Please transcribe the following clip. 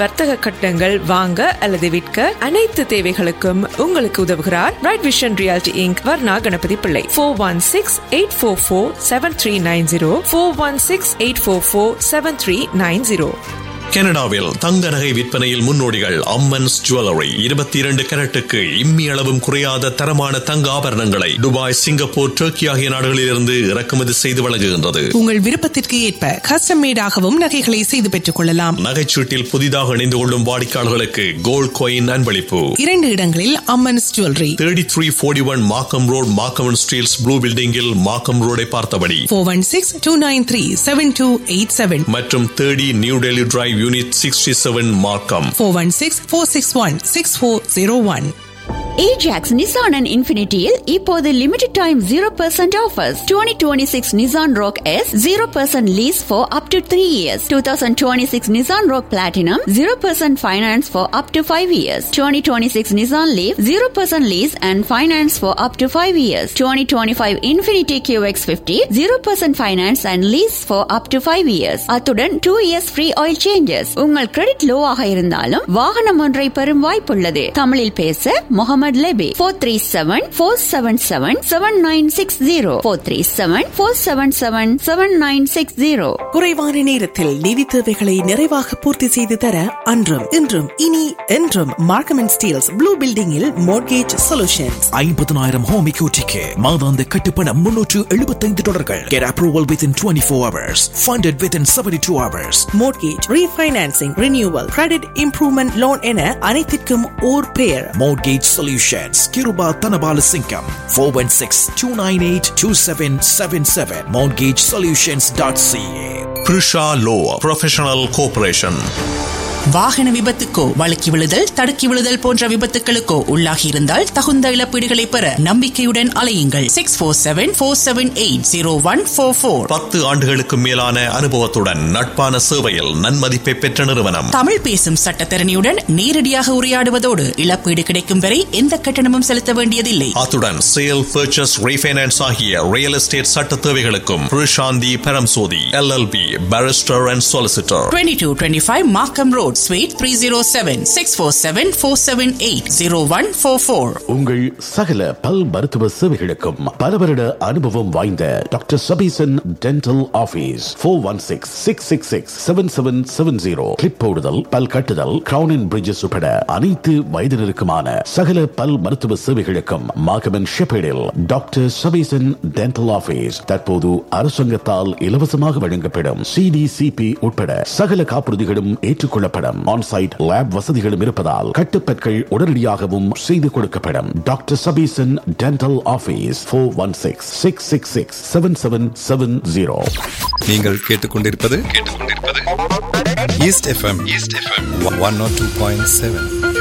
வர்த்தக கட்டணங்கள் வாங்க அல்லது விற்க அனைத்து தேவைகளுக்கும் உங்களுக்கு உதவுகிறார் bright vision reality Inc Varna Ganapathy Pillai four one six eight four four seven three nine zero four one six eight four four seven three nine zero கனடாவில் தங்க நகை விற்பனையில் முன்னோடிகள் அம்மன்ஸ் ஜுவல்லரி இருபத்தி இரண்டு கரட்டுக்கு இம்மி அளவும் குறையாத தரமான தங்க ஆபரணங்களை துபாய் சிங்கப்பூர் டர்க்கி ஆகிய நாடுகளிலிருந்து இறக்குமதி செய்து வழங்குகின்றது உங்கள் விருப்பத்திற்கு ஏற்ப கஸ்டம் மேடாகவும் நகைகளை செய்து பெற்றுக் கொள்ளலாம் நகைச்சீட்டில் புதிதாக இணைந்து கொள்ளும் வாடிக்கையாளர்களுக்கு கோல்ட் காயின் அன்பளிப்பு இரண்டு இடங்களில் Amman's jewellery thirty three forty one Markham road Markham Steeles blue பில்டிங்கில் மாக்கம் ரோடை பார்த்தபடி four one six two nine three seven two eight seven மற்றும் thirty new Delhi drive unit sixty seven Markham four one six four six one six four zero one Ajax Nissan and இன்ஃபினிட்டியில் இப்போது limited time zero percent offers twenty twenty six Nissan Rogue S zero percent lease for up to three years two thousand twenty six Nissan Rogue platinum zero percent finance for up to five years twenty twenty six Nissan Leaf zero percent lease and finance for up to five years twenty twenty five Infiniti Q X fifty zero percent finance and lease for up to five years அத்துடன் two years free oil changes உங்கள் credit லோவாக இருந்தாலும் வாகனம் ஒன்றை பெறும் வாய்ப்புள்ளது தமிழில் பேச Mohammed Lebbe four three seven four seven seven seven nine six zero four three seven four seven seven seven nine six zero குறைவான நேரத்தில் நிதி தேவைகளை நிறைவாக பூர்த்தி செய்து தர அன்றும் இன்றும் இனி என்றும் மார்க்கம் அண்ட் ஸ்டீல்ஸ் ப்ளூ பில்டிங்கில் மோர்கேஜ் சொல்யூஷன்ஸ் ஐம்பதனாயிரம் ஹோம் இக்யூட்டிக்கு மாதாந்த கட்டுப்பணம் முன்னூற்று எழுபத்தைந்து டாலர்கள் Get approval within 24 hours. Funded within 72 hours. Mortgage refinancing renewal credit improvement loan என அனைத்திற்கும் ஓர் பெயர் Mortgage Solutions. Kiruba Tanabala Singham. 416-298-2777. MortgageSolutions.ca. Prisha law professional corporation வாகன விபத்துக்கோ வழுக்கி விழுதல் தடுக்கி விழுதல் போன்ற விபத்துகளுக்கோ உள்ளாகி இருந்தால் தகுந்த இழப்பீடுகளை பெற நம்பிக்கையுடன் அலையுங்கள் six four seven four seven eight zero one four four பத்து ஆண்டுகளுக்கு மேலான அனுபவத்துடன் நட்பான சேவையில் நன்மதிப்பை பெற்ற நிறுவனம் தமிழ் பேசும் சட்டத்தரணியுடன் நேரடியாக உரையாடுவதோடு இழப்பீடு கிடைக்கும் வரை எந்த கட்டணமும் செலுத்த வேண்டியதில்லை அத்துடன் சேல் பர்ச்சஸ் ரீஃபைனான்ஸ் ஆகிய ரியல் எஸ்டேட் சட்ட தேவைகளுக்கும் Prishanthi Paramsothy LLP barrister and solicitor twenty two twenty five Markham road suite three zero seven six four seven four seven eight zero one four four உங்கள் சகல பல் மருத்துவ சேவைகளுக்கும் பல வருட அனுபவம் வாய்ந்த doctor Sabesan dental office four one six six six six seven seven seven zero clip போடுதல் பல் கட்டுதல் கிரவுன் அண்ட் பிரிட்ஜஸ் உட்பட அனைத்து வயதினருக்குமான சகல பல் மருத்துவ சேவைகளுக்கும் மாகமன் ஷெப்பேடில் டாக்டர் சபீசன் டென்டல் ஆபீஸ் தற்போது அரசாங்கத்தால் இலவசமாக வழங்கப்படும் சிடிசிபி உட்பட சகல காப்புறுதிகளும் ஏற்றுக்கொள்ளப்படும் ஆன்சைட் லேப் வசதிகளும் இருப்பதால் கட்டுப்பற்கள் உடனடியாகவும் செய்து கொடுக்கப்படும் doctor Sabesan dental office four one six six six six seven seven seven zero நீங்கள் கேட்டுக்கொண்டிருப்பது East FM East FM one nought two point seven